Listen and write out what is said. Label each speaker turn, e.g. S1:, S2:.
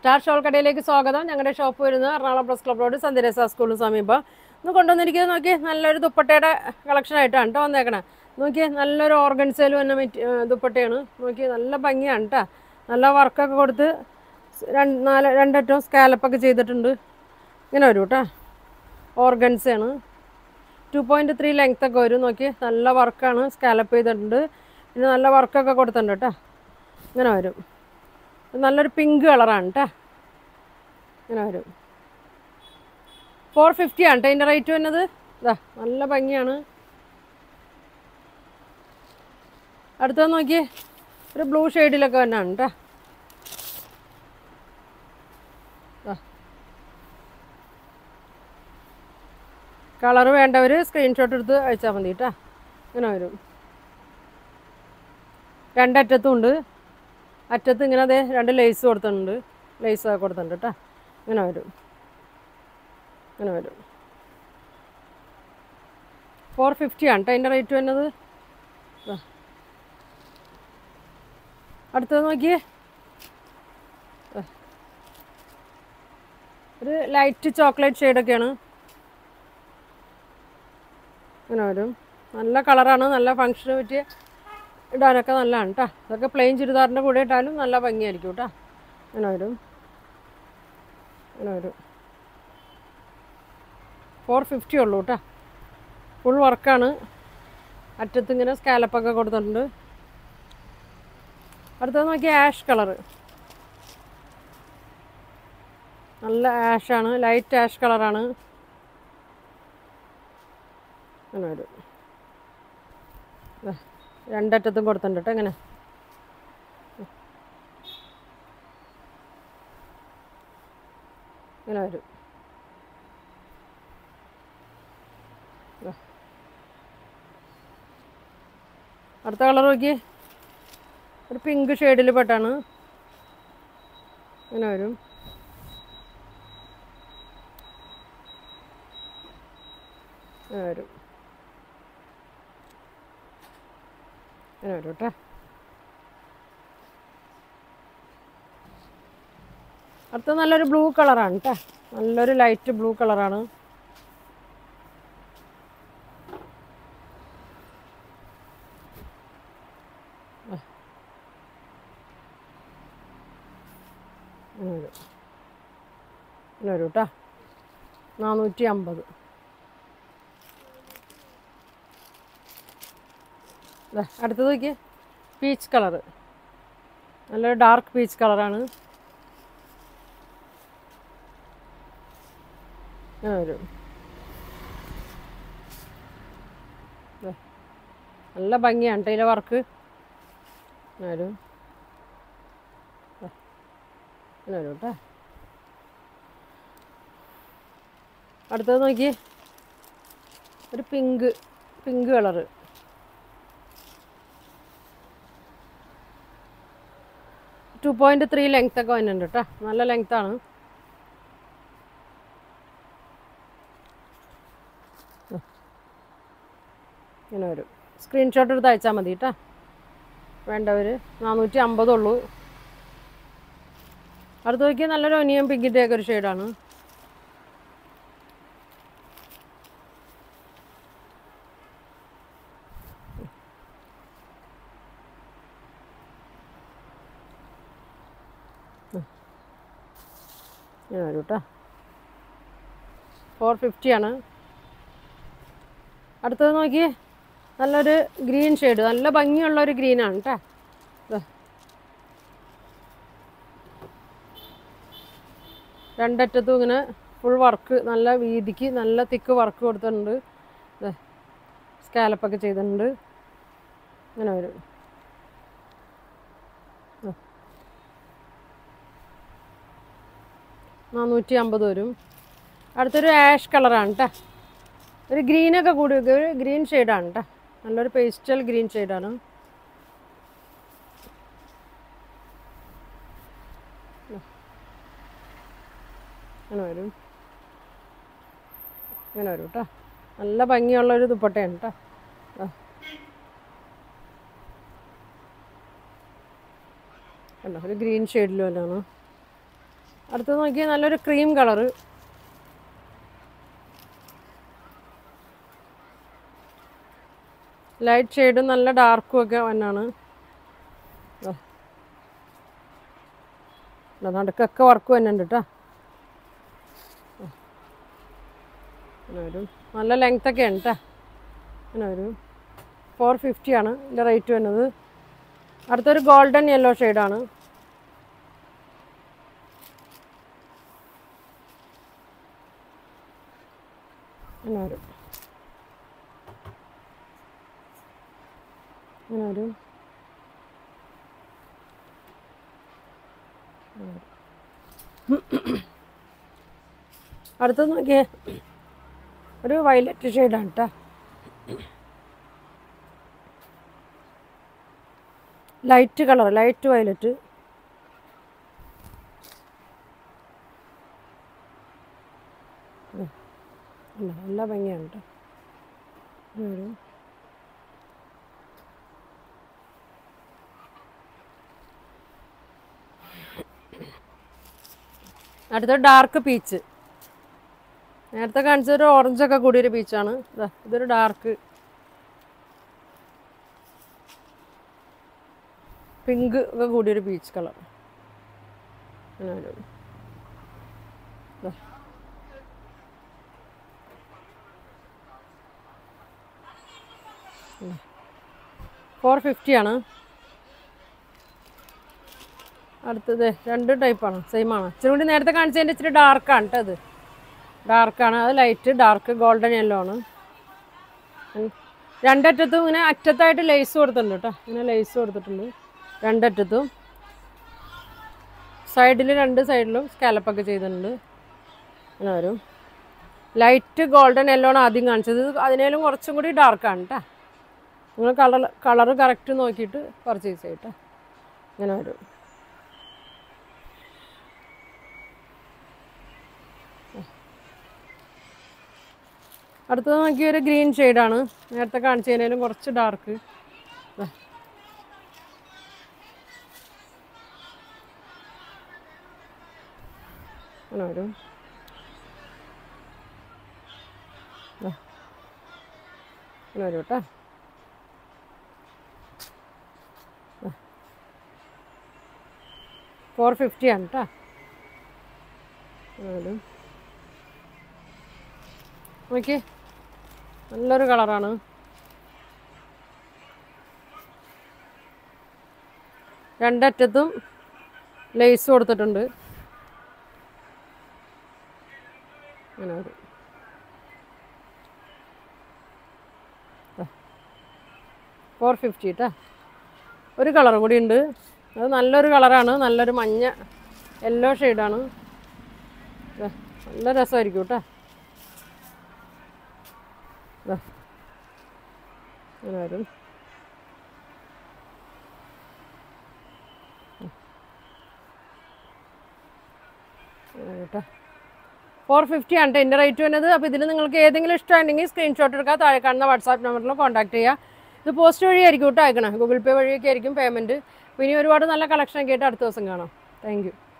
S1: Star shawl കടയിലേക്ക് സ്വാഗതം ഞങ്ങളുടെ ഷോപ്പ് വരുന്നത് എറണാകുളം പ്രസ് ക്ലബ് റോഡ് സന്ധ്യരസ സ്കൂളിന് സമീപം ഇന്ന് കൊണ്ടുവന്നിരിക്കുന്നത് നോക്കി നല്ലൊരു ദുപ്പട്ടയുടെ കളക്ഷൻ ആയിട്ടാണ് കേട്ടോ വന്നേക്കണേ നോക്കി നല്ലൊരു ഓർഗൻസയിൽ വന്ന മെറ്റ് ദുപ്പട്ടയാണ് നോക്കി നല്ല ഭംഗിയാണ് കേട്ടോ നല്ല വർക്കൊക്കെ കൊടുത്ത് രണ്ട് നാല് രണ്ടറ്റവും സ്കാലപ്പൊക്കെ ചെയ്തിട്ടുണ്ട് ഇങ്ങനെ വരും കേട്ടോ ഓർഗൻസയാണ് ടു പോയിൻറ്റ് ത്രീ ലെങ്ത് ഒക്കെ വരും നോക്കി നല്ല വർക്കാണ് സ്കാലപ്പ് ചെയ്തിട്ടുണ്ട് പിന്നെ നല്ല വർക്കൊക്കെ കൊടുത്തിട്ടുണ്ട് കേട്ടോ ഇങ്ങനെ വരും ഇത് നല്ലൊരു പിങ്ക് കളറാണ് കേട്ടോ ഇങ്ങനെ വരും ഫോർ ഫിഫ്റ്റി ആണ് കേട്ടോ അതിൻ്റെ റേറ്റ് വരുന്നത് ഇതാ നല്ല ഭംഗിയാണ് അടുത്തത് നോക്കിയേ ഒരു ബ്ലൂ ഷെയ്ഡിലൊക്കെ തന്നെയാണ് കേട്ടോ കളർ വേണ്ടവർ സ്ക്രീൻഷോട്ട് എടുത്ത് അയച്ചാൽ മതി കേട്ടോ ഇങ്ങനെ വരും രണ്ടറ്റത്തും ഉണ്ട് അറ്റത്ത് ഇങ്ങനെ അതെ രണ്ട് ലേസ് കൊടുത്തിട്ടുണ്ട് ലേസ് ഒക്കെ കൊടുത്തിട്ടുണ്ട് കേട്ടോ ഇങ്ങനെ വരും ഇങ്ങനെ വരും ഫോർ ഫിഫ്റ്റി ആണ് കേട്ടോ അതിൻ്റെ റേറ്റ് വരുന്നത് ദാ. അടുത്തത് നോക്കിയേ ദാ. ഒരു ലൈറ്റ് ചോക്ലേറ്റ് ഷെയ്ഡൊക്കെയാണ് ഇങ്ങനെ വരും നല്ല കളറാണ് നല്ല ഫങ്ഷന് പറ്റിയ ഇടാനൊക്കെ നല്ലതാണ് കേട്ടോ ഇതൊക്കെ പ്ലെയിൻ ചുരിദാറിൻ്റെ കൂടെ ഇട്ടാലും നല്ല ഭംഗിയായിരിക്കും കേട്ടോ ഇങ്ങനെ വരും ഇങ്ങനെ വരും ഫോർ ഫിഫ്റ്റി ഉള്ളൂ കേട്ടോ ഫുൾ വർക്കാണ് അറ്റത്ത് ഇങ്ങനെ സ്കാലപ്പൊക്കെ കൊടുത്തിട്ടുണ്ട് അടുത്തത് നോക്കി ആഷ് കളറ് നല്ല ആഷാണ് ലൈറ്റ് ആഷ് കളറാണ് അങ്ങനെ വരും ദാ, രണ്ടറ്റത്തും കൊടുത്തിട്ടുണ്ട് കേട്ടോ ഇങ്ങനെ ഇങ്ങനെ വരും ദാ. അടുത്ത കളർ നോക്കി ഒരു പിങ്ക് ഷെയ്ഡിൽ പെട്ടാണ് ഇങ്ങനെ വരും ഇങ്ങനെ വരും ഇങ്ങനെ വരും കേട്ടോ അടുത്ത നല്ലൊരു ബ്ലൂ കളറാണ് കേട്ടോ നല്ലൊരു ലൈറ്റ് ബ്ലൂ കളറാണ് ഇങ്ങനെ വരും ഇങ്ങനെ വരും കേട്ടോ നാനൂറ്റി അമ്പത് ദാ, അടുത്തത് നോക്കിയേ പീച്ച് കളറ് നല്ലൊരു ഡാർക്ക് പീച്ച് കളറാണ് ഇങ്ങനെ വരും ദാ, നല്ല ഭംഗിയാണ് കേട്ടോ ഇതിലെ വർക്ക് ഇങ്ങനെ വരും ദാ, ഇങ്ങനെ വരും കേട്ടോ അടുത്തത് നോക്കിയേ ഒരു pink pink colour two point three length ഒക്കെ വരുന്നുണ്ട് കേട്ടോ നല്ല ലെങ്ത് ആണ് ഇങ്ങനെ വരും സ്ക്രീൻഷോട്ട് എടുത്ത് അയച്ചാൽ മതി കേട്ടോ വേണ്ടവർ നാനൂറ്റി അമ്പതുള്ളൂ അടുത്ത് നോക്കിയാൽ നല്ലൊരു ഒനിയൻ പിങ്കിൻ്റെ ഒക്കെ ഒരു ഷെയ്ഡാണ് ഇങ്ങനെ വരും കേട്ടോ ഫോർ ഫിഫ്റ്റിയാണ് അടുത്തത് നോക്കിയേ നല്ലൊരു ഗ്രീൻ ഷെയ്ഡ് നല്ല ഭംഗിയുള്ള ഒരു ഗ്രീനാണ് കേട്ടോ ദാ. രണ്ടറ്റത്തും ഇങ്ങനെ ഫുൾ വർക്ക് നല്ല വീതിക്ക് നല്ല തിക്ക് വർക്ക് കൊടുത്തിട്ടുണ്ട് സ്കാലപ്പൊക്കെ ചെയ്തിട്ടുണ്ട് ഇങ്ങനെ വരും നാനൂറ്റി അമ്പത് വരും അടുത്തൊരു ആഷ് കളറാണ് കേട്ടോ ഒരു ഗ്രീനൊക്കെ കൂടി ഒരു ഗ്രീൻ ഷെയ്ഡാണ് കേട്ടോ നല്ലൊരു പേസ്റ്റൽ ഗ്രീൻ ഷെയ്ഡാണ് ഇങ്ങനെ വരും ഇങ്ങനെ വരും കേട്ടോ നല്ല ഭംഗിയുള്ളൊരു ദുപ്പട്ടയാണ് കേട്ടോ ആ. കണ്ടോ ഒരു ഗ്രീൻ ഷെയ്ഡിൽ വല്ലതാണ് അടുത്തത് നോക്കിയാൽ നല്ലൊരു ക്രീം കളറ് ലൈറ്റ് ഷെയ്ഡും നല്ല ഡാർക്കും ഒക്കെ വന്നാണ് ദാ. ദാ നടുക്കൊക്കെ വർക്ക് വന്നുണ്ട് കേട്ടോ അങ്ങനെ വരും നല്ല ലെങ്ത് ഒക്കെ ഉണ്ട് കേട്ടോ അങ്ങനെ വരും ഫോർ ഫിഫ്റ്റി ആണ് ഇതിൻ്റെ റേറ്റ് വരുന്നത് അടുത്തൊരു ഗോൾഡൻ യെല്ലോ ഷെയ്ഡാണ് അങ്ങനെ വരും അങ്ങനെ വരും അടുത്തത് നോക്കിയേ ഒരു വയലറ്റ് ഷെയ്ഡാണ് കേട്ടോ ലൈറ്റ് കളർ ലൈറ്റ് വയലറ്റ് നല്ല ഭംഗിയാണ് കേട്ടോ ഇങ്ങനെ വരും അടുത്ത ഡാർക്ക് പീച്ച് നേരത്തെ കാണിച്ചൊരു ഓറഞ്ചൊക്കെ കൂടിയൊരു പീച്ചാണ് ഇതാ ഇതൊരു ഡാർക്ക് പിങ്ക് ഒക്കെ കൂടിയൊരു പീച്ച് കളർ അങ്ങനെ വരും ദാ. ഫോർ ഫിഫ്റ്റി ആണ് അടുത്തത് രണ്ട് ടൈപ്പാണ് സെയിം ആണ് ഇച്ചിരി കൂടി നേരത്തെ കാണിച്ചതിൻ്റെ ഇച്ചിരി ഡാർക്കാണ് കേട്ടോ അത് ഡാർക്കാണ് അത് ലൈറ്റ് ഡാർക്ക് ഗോൾഡൻ യെല്ലോ ആണ് ഉം. രണ്ടറ്റത്തും ഇങ്ങനെ അറ്റത്തായിട്ട് ലേസ് കൊടുത്തിട്ടുണ്ട് കേട്ടോ ഇങ്ങനെ ലേസ് കൊടുത്തിട്ടുണ്ട് രണ്ടറ്റത്തും സൈഡിൽ രണ്ട് സൈഡിലും സ്കാലപ്പൊക്കെ ചെയ്തിട്ടുണ്ട് അങ്ങനെ വരും ലൈറ്റ് ഗോൾഡൻ യെല്ലോ ആണ് ആദ്യം കാണിച്ചത് ഇത് അതിനേലും കുറച്ചും കൂടി ഡാർക്കാണ് കേട്ടോ നിങ്ങൾ കളർ കളറ് കറക്റ്റ് നോക്കിയിട്ട് പർച്ചേസ് ചെയ്യട്ടോ ഇങ്ങനെ വരും അടുത്തത് നോക്കിയ ഒരു ഗ്രീൻ ഷെയ്ഡാണ് നേരത്തെ കാണിച്ചതിനേലും കുറച്ച് ഡാർക്ക് അങ്ങനെ വരും ദാ. അങ്ങനെ വരും കേട്ടോ ഫോർ ഫിഫ്റ്റി ആണ് കേട്ടോ അങ്ങനെ വരും നോക്കിയേ നല്ലൊരു കളറാണ് രണ്ടറ്റത്തും ലേസ് കൊടുത്തിട്ടുണ്ട് അങ്ങനെ വരും ഫോർ ഫിഫ്റ്റി കേട്ടോ ഒരു കളർ കൂടി ഉണ്ട് അത് നല്ലൊരു കളറാണ് നല്ലൊരു മഞ്ഞ യെല്ലോ ഷെയ്ഡാണ് നല്ല രസമായിരിക്കും കേട്ടോ ദാ. ഇങ്ങനെ വരും ഇങ്ങനെ കേട്ടോ ഫോർ ഫിഫ്റ്റി ആണ് എൻ്റെ റേറ്റ് വരുന്നത് അപ്പോൾ ഇതിൽ നിങ്ങൾക്ക് ഏതെങ്കിലും ഇഷ്ടമുണ്ടെങ്കിൽ സ്ക്രീൻഷോട്ട് എടുക്കുക താഴെ കാണുന്ന വാട്സാപ്പ് നമ്പറിൽ കോൺടാക്ട് ചെയ്യുക ഇത് പോസ്റ്റ് വഴിയായിരിക്കും കേട്ടോ അയക്കണം ഗൂഗിൾ പേ വഴിയൊക്കെ ആയിരിക്കും പേയ്മെൻറ്റ് അപ്പോൾ ഇനി ഒരുപാട് നല്ല കളക്ഷനൊക്കെ ആയിട്ട് അടുത്ത ദിവസം കാണാം താങ്ക് യു